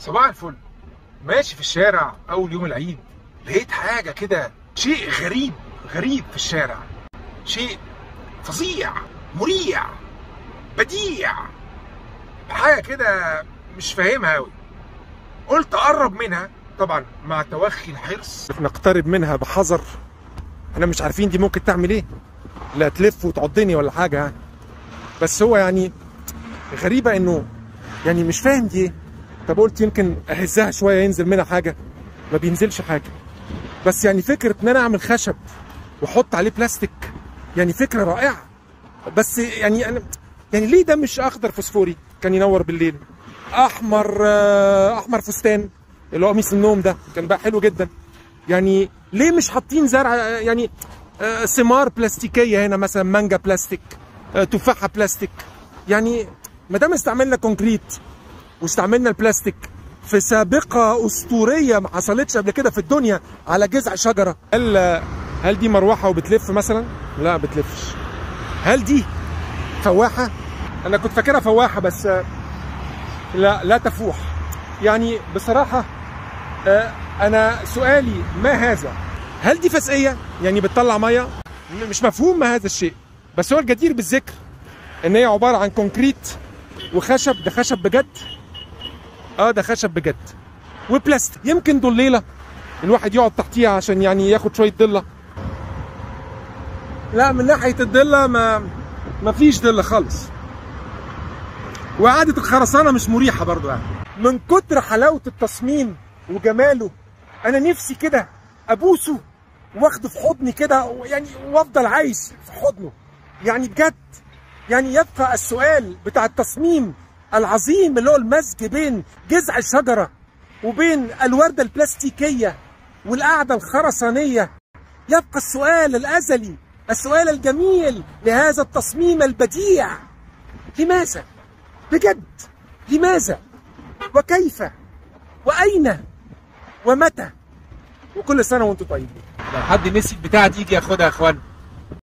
صباح الفل ماشي في الشارع اول يوم العيد لقيت حاجه كده شيء غريب غريب في الشارع شيء فظيع مريع بديع حاجه كده مش فاهمها قوي قلت اقرب منها طبعا مع توخي الحرص نقترب منها بحذر احنا مش عارفين دي ممكن تعمل ايه لا تلف وتعضني ولا حاجه يعني بس هو يعني غريبه انه يعني مش فاهم دي ايه طب قلت يمكن اهزها شويه ينزل منها حاجه ما بينزلش حاجه بس يعني فكره ان انا اعمل خشب واحط عليه بلاستيك يعني فكره رائعه بس يعني انا يعني ليه ده مش اخضر فوسفوري كان ينور بالليل احمر آه، احمر فستان اللي هو قميص النوم ده كان بقى حلو جدا يعني ليه مش حاطين زرع آه، يعني آه، ثمار بلاستيكيه هنا مثلا مانجا بلاستيك آه، تفاحه بلاستيك يعني ما دام استعملنا كونكريت واستعملنا البلاستيك في سابقه اسطوريه ما حصلتش قبل كده في الدنيا على جذع شجره هل هل دي مروحه وبتلف مثلا لا بتلفش هل دي فواحه انا كنت فاكرها فواحه بس آه، لا لا تفوح يعني بصراحه آه، انا سؤالي ما هذا هل دي فسقيه يعني بتطلع ميه م- مش مفهوم ما هذا الشيء بس هو الجدير بالذكر ان هي عباره عن كونكريت وخشب ده خشب بجد اه ده خشب بجد وبلاستيك يمكن ضليله الواحد يقعد تحتيها عشان يعني ياخد شويه ضله لا من ناحيه الضله ما ما فيش ضله خالص وقعدة الخرسانة مش مريحة برضو يعني من كتر حلاوة التصميم وجماله أنا نفسي كده أبوسه واخده في حضني كده يعني وافضل عايش في حضنه يعني بجد يعني يبقى السؤال بتاع التصميم العظيم اللي هو المزج بين جذع الشجرة وبين الوردة البلاستيكية والقعدة الخرسانية يبقى السؤال الأزلي السؤال الجميل لهذا التصميم البديع لماذا؟ بجد لماذا وكيف واين ومتى وكل سنه وانتم طيبين لو حد نسي البتاعه دي يجي ياخدها يا اخوان